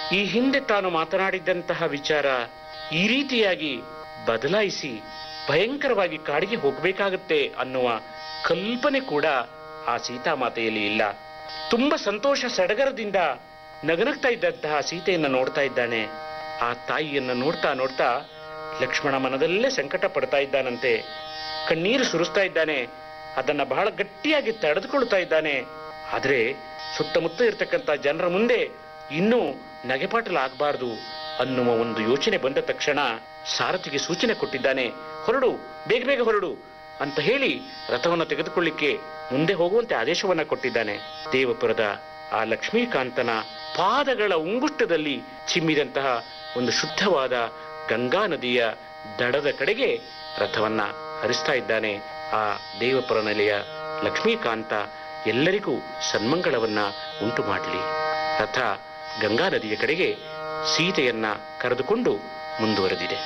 ಈ ಹಿಂದೆ ತಾನು ಮಾತನಾಡಿದ್ದಂತಹ ವಿಚಾರ ಈ ರೀತಿಯಾಗಿ ಬದಲಾಯಿಸಿ ಭಯಂಕರವಾಗಿ ಕಾಡಿಗೆ ಹೋಗಬೇಕಾಗತ್ತೆ ಅನ್ನುವ ಕಲ್ಪನೆ ಕೂಡ ಆ ಸೀತಾಮಾತೆಯಲ್ಲಿ ಇಲ್ಲ ತುಂಬಾ ಸಂತೋಷ ಸಡಗರದಿಂದ ನಗನಗ್ತಾ ಇದ್ದಂತಹ ಸೀತೆಯನ್ನ ನೋಡ್ತಾ ಇದ್ದಾನೆ ಆ ತಾಯಿಯನ್ನ ನೋಡ್ತಾ ನೋಡ್ತಾ ಲಕ್ಷ್ಮಣ ಮನದಲ್ಲೇ ಸಂಕಟ ಪಡ್ತಾ ಇದ್ದಾನಂತೆ ಕಣ್ಣೀರು ಸುರಿಸ್ತಾ ಇದ್ದಾನೆ ಅದನ್ನ ಬಹಳ ಗಟ್ಟಿಯಾಗಿ ತಡೆದುಕೊಳ್ತಾ ಇದ್ದಾನೆ ಆದ್ರೆ ಸುತ್ತಮುತ್ತ ಇರತಕ್ಕಂತ ಜನರ ಮುಂದೆ ಇನ್ನೂ ನಗೆಪಾಟಲಾಗಬಾರದು ಅನ್ನುವ ಒಂದು ಯೋಚನೆ ಬಂದ ತಕ್ಷಣ ಸಾರಥಿಗೆ ಸೂಚನೆ ಕೊಟ್ಟಿದ್ದಾನೆ ಹೊರಡು ಬೇಗ ಬೇಗ ಹೊರಡು ಅಂತ ಹೇಳಿ ರಥವನ್ನು ತೆಗೆದುಕೊಳ್ಳಿಕ್ಕೆ ಮುಂದೆ ಹೋಗುವಂತೆ ಆದೇಶವನ್ನ ಕೊಟ್ಟಿದ್ದಾನೆ ದೇವಪುರದ ಆ ಲಕ್ಷ್ಮೀಕಾಂತನ ಪಾದಗಳ ಉಂಗುಷ್ಟದಲ್ಲಿ ಚಿಮ್ಮಿದಂತಹ ಒಂದು ಶುದ್ಧವಾದ ಗಂಗಾ ನದಿಯ ದಡದ ಕಡೆಗೆ ರಥವನ್ನ ಹರಿಸ್ತಾ ಇದ್ದಾನೆ ಆ ದೇವಪುರ ನೆಲೆಯ ಲಕ್ಷ್ಮೀಕಾಂತ ಎಲ್ಲರಿಗೂ ಸನ್ಮಂಗಳವನ್ನ ಉಂಟು ಮಾಡಲಿ ರಥ ಗಂಗಾ ನದಿಯ ಕಡೆಗೆ ಸೀತೆಯನ್ನ ಕರೆದುಕೊಂಡು ಮುಂದುವರೆದಿದೆ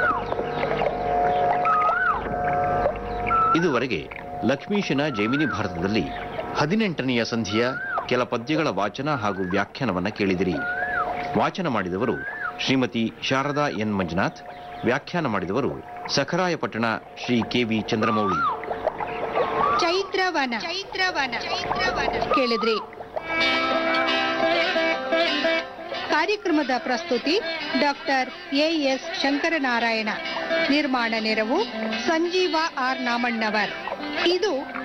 ಇದುವರೆಗೆ ಲಕ್ಷ್ಮೀಶನ ಜೈಮಿನಿ ಭಾರತದಲ್ಲಿ ಹದಿನೆಂಟನೆಯ ಸಂಧಿಯ ಕೆಲ ಪದ್ಯಗಳ ವಾಚನ ಹಾಗೂ ವ್ಯಾಖ್ಯಾನವನ್ನ ಕೇಳಿದಿರಿ ವಾಚನ ಮಾಡಿದವರು ಶ್ರೀಮತಿ ಶಾರದಾ ಎನ್ ಮಂಜುನಾಥ್ ವ್ಯಾಖ್ಯಾನ ಮಾಡಿದವರು ಸಖರಾಯಪಟ್ಟಣ ಶ್ರೀ ಕೆ ವಿ ಚಂದ್ರಮೌಳಿ ಚೈತ್ರವನ ಚೈತ್ರವನ ಕೇಳಿದ್ರಿ ಕಾರ್ಯಕ್ರಮದ ಪ್ರಸ್ತುತಿ ಡಾಕ್ಟರ್ ಎ ಎಸ್ ಶಂಕರನಾರಾಯಣ ನಿರ್ಮಾಣ ನೆರವು ಸಂಜೀವ ಆರ್ ನಾಮಣ್ಣವರ್ ಇದು